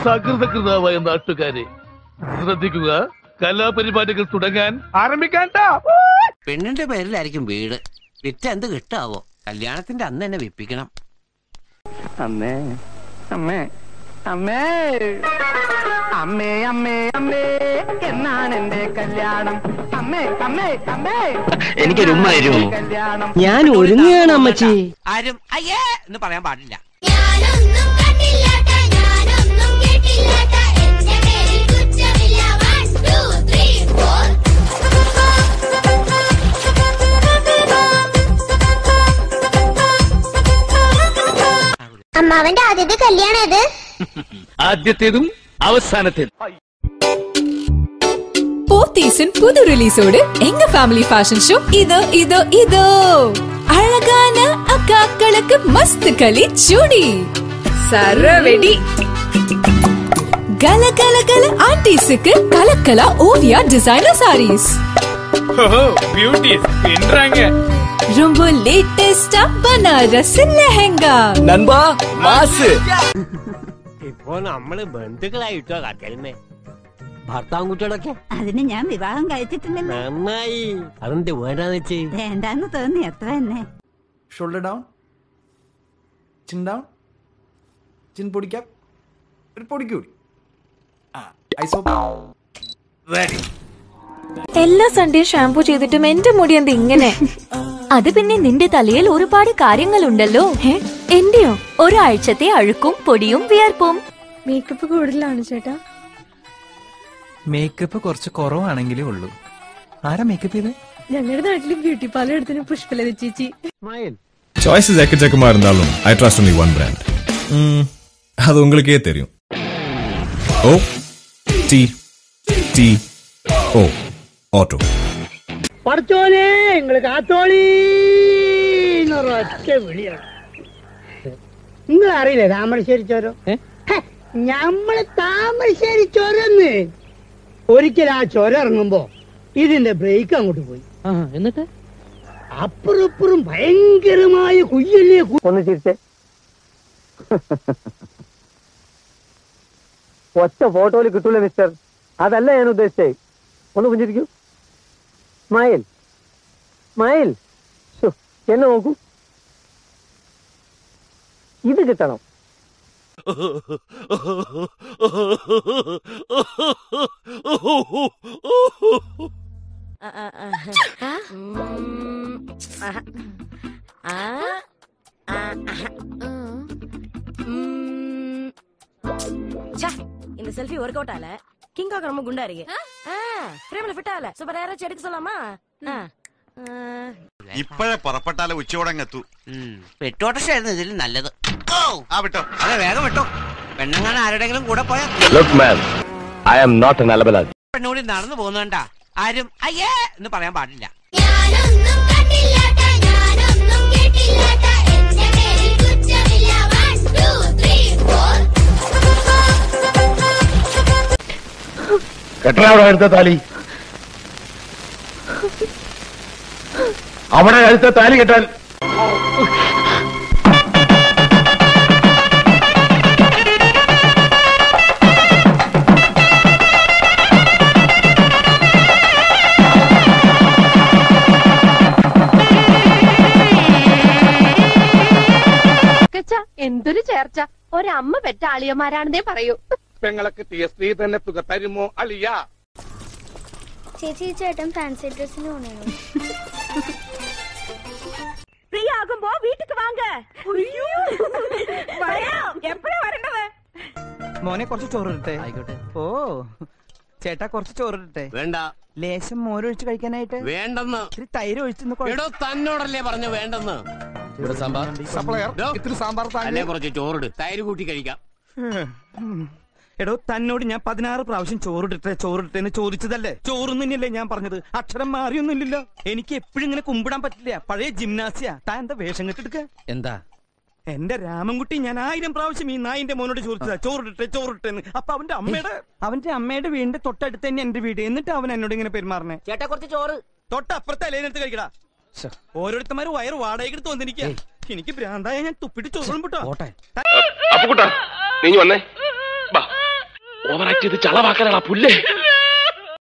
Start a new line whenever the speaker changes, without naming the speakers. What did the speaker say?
സകൃതകൃതാവായ നാട്ടുകാരെ ശ്രദ്ധിക്കുക കലാപരിപാടികൾ തുടങ്ങാൻ ആരംഭിക്കാൻ
പെണ്ണിന്റെ പേരിലായിരിക്കും വീട് വിറ്റ് എന്ത് കിട്ടാവോ കല്യാണത്തിന്റെ അന്ന് തന്നെ വിപ്പിക്കണം
അമ്മേ അമ്മേ അമ്മേ അമ്മേ അമ്മേ അമ്മേ എന്നാണ് എന്റെ കല്യാണം അമ്മേ അമ്മേ അമ്മേ
എനിക്കൊരു ഉമ്മ തരുമോ
കല്യാണം
ഞാൻ ഒരുങ്ങുകയാണ് അമ്മച്ചി
ആരും അയ്യേ എന്ന് പറയാൻ പാടില്ല
ഞാനൊന്നും കണ്ടില്ലാട്ട ഞാനൊന്നും കേട്ടില്ലാട്ട എന്റെ പേരിൽ കുറ്റമില്ല വൺ ടു ത്രീ ഫോർ അമ്മാവന്റെ ആദ്യത്തെ കല്യാണം ഇത്
ആദ്യത്തേതും അവസാനത്തേതും
போத்தீஸின் புது ரிலீஸோடு எங்க ஃபேமிலி ஃபேஷன் ஷோ இது இது இது அழகான அக்காக்களுக்கு மஸ்து களி சுடி சரவெடி கல கல கல ஆன்டிஸுக்கு கலக்கலா ஓவியா டிசைனர் சாரீஸ்
பியூட்டிஸ் பின்றாங்க
ரொம்ப லேட்டஸ்டா பனாரஸ் லெஹங்கா
നൻപാ മാസ്
ഇപ്പൊ നമ്മള് ബന്ധുക്കളായിട്ടോ കാട്ടലുമേ ഭർത്താവും കുട്ടികളൊക്കെ
അതിന് ഞാൻ വിവാഹം കഴിച്ചിട്ടില്ലല്ലോ
നന്നായി അതെന്ത് വേണ്ടാന്ന് വെച്ച്
വേണ്ടാന്ന് തോന്നി അത്ര തന്നെ
shoulder down chin down chin പൊടിക്കാം ഒരു പൊടിക്കൂടി ആ ഐസോപ്പ് റെഡി
എല്ലാ സൺഡേയും ഷാംപൂ ചെയ്തിട്ടും എന്റെ മുടി എന്ത് ഇങ്ങനെ അത് പിന്നെ നിന്റെ തലയിൽ ഒരുപാട് കാര്യങ്ങളുണ്ടല്ലോ എന്റെയോ ഒരാഴ്ചത്തെ അഴുക്കും പൊടിയും വിയർപ്പും മേക്കപ്പ് കൂടുതലാണ് ചേട്ടാ
മേക്കപ്പ് കുറച്ച് കുറവാണെങ്കിലേ ഉള്ളൂ ആരാ മേക്കപ്പ് ചെയ്ത്
ഞങ്ങളുടെ നാട്ടില് ബ്യൂട്ടി പാർലർ എടുത്തിന് പുഷ്പലത ചേച്ചി
சாய்ஸஸ் எக்கச்சக்கமா இருந்தாலும் I trust only one brand அது உங்களுக்கே தெரியும் O T T O Otto
പഠിച്ചോനെ നിങ്ങള് കാത്തോളി ഒറ്റ വിളിയാണ് നിങ്ങൾ അറിയില്ലേ താമരശ്ശേരി ചോരം ഞമ്മള് താമരശ്ശേരി ചൊരന്ന് ഒരിക്കൽ ആ ചൊര ഇറങ്ങുമ്പോ ഇതിന്റെ ബ്രേക്ക് അങ്ങോട്ട് പോയി എന്നിട്ട് അപ്പുറം ഇപ്പുറം ഭയങ്കരമായ കുയ്യല്ലേ ഒന്ന് ചിരിച്ചേ ഒറ്റ ഫോട്ടോയിൽ കിട്ടൂല മിസ്റ്റർ അതല്ല ഞാൻ ഉദ്ദേശിച്ചേ ഒന്ന് പുഞ്ചിരിക്കൂ സ്മൈൽ സ്മൈൽ ശ്ശോ, എന്നെ നോക്കൂ ഇത് കിട്ടണം
இந்த செல்ஃபி ஒர்க் அவுட் ஆல கிங் காக் ரொம்ப குண்டா இருக்கு ஃப்ரேம்ல ஃபிட் ஆகல சோ வேற யாராச்சும் எடுக்க சொல்லாமா ஆ. ஆ.
ഇപ്പോഴേ പുറപ്പെട്ടാലേ ഉച്ചയോടങ്ങെത്തൂ
പെട്ടോട്ടശായിരുന്നു ഇതിൽ നല്ലത്
ആ വിട്ടോ
അതെ വേഗം വിട്ടോ പെണ്ണങ്ങാൻ ആരുടെങ്കിലും കൂടെ പോയാൽ
look man I am not എൻ അലബലാജ്
പെണ്ണുകൂടി നടന്നു പോകുന്നോണ്ട ആരും അയ്യേ എന്ന് പറയാൻ പാടില്ല
ഞാനൊന്നും കണ്ടില്ലാട്ട ഞാനൊന്നും കേട്ടില്ലാട്ട എന്റെ പേരിൽ കുറ്റമില്ല വൺ ടു ത്രീ ഫോർ
കെട്ടറ അവിടെ എടുത്ത താലി അവിടെ എടുത്ത താലി കെട്ടാൻ
എന്തൊരു ചേർച്ച ഒരമ്മ പെറ്റ ആളിയന്മാരാണെന്നേ പറയൂ
പെങ്ങളൊക്കെ ടി എസ് തന്നെ തുക തരുമോ അളിയ
ചേച്ചി ഈ ചേട്ടൻ ഫാൻസി ഡ്രസ്സിന് പോണേണോ
ഫ്രീ ആകുമ്പോ വീട്ടിക്ക് വാങ്ങ എപ്പോഴാ വരേണ്ടത്
മോനെ കുറച്ച് ചോറിട്ടെ
ആയിക്കോട്ടെ
ഓ ചേട്ടാ കുറച്ച് ചോറിട്ടെ
വേണ്ട
ലേശം മോരൊഴിച്ച് കഴിക്കാനായിട്ട്
വേണ്ടെന്ന്
ഇത്തിരി തൈര് ഒഴിച്ചെന്ന് കുഴ-
എടോ തന്നോടല്ലേ പറഞ്ഞു വേണ്ടെന്ന് ഇവിടെ സാമ്പാർ
സപ്ലയർ
ദോ,
ഇത്തിരി സാമ്പാർ
അല്ലേ കുറച്ച് ചോറിട് തൈര് കൂട്ടി കഴിക്കാം
എടോ തന്നോട് ഞാൻ പതിനാറ് പ്രാവശ്യം ചോറിട്ടെ ചോറിട്ടെ എന്ന് ചോദിച്ചതല്ലേ ചോറൊന്നും തന്നെയല്ലേ ഞാൻ പറഞ്ഞത് അക്ഷരം മാറിയൊന്നുമില്ലല്ലോ എനിക്ക് എപ്പോഴും ഇങ്ങനെ കുമ്പിടാൻ പറ്റില്ല പഴയ ജിംനാസിയ താൻ എന്താ വേഷം കെട്ടെടുക്ക
എന്താ
എന്റെ രാമൻകുട്ടി ഞാൻ ആയിരം പ്രാവശ്യം ഈ നായിന്റെ മോനോട് ചോദിച്ചതാ ചോറിട്ടെ ചോറിട്ടെ എന്ന് അപ്പൊ അവന്റെ അമ്മയുടെ അവന്റെ അമ്മയുടെ വീടിന്റെ തൊട്ടടുത്ത് തന്നെ എന്റെ വീട് എന്നിട്ട് അവൻ എന്നോട് ഇങ്ങനെ പെരുമാറണേ
ചേട്ടാ കുറച്ച് ചോറ്
തൊട്ടപ്പുറത്തെ അലേനെടുത്ത് കഴിക്കടാ ഓരോരുത്തന്മാര് വയറ് വാടകയ്ക്ക് തോന്നിരിക്കുക എനിക്ക് ഭ്രാന്തായ ഞാൻ തുപ്പിട്ട് ചോറും വിട്ടോ
അപ്പുക്കുട്ടാ നീ വന്നേ ബാ
ഓവറാക്ട് ചെയ്ത് ചളവാക്കാനാ പുല്ലേ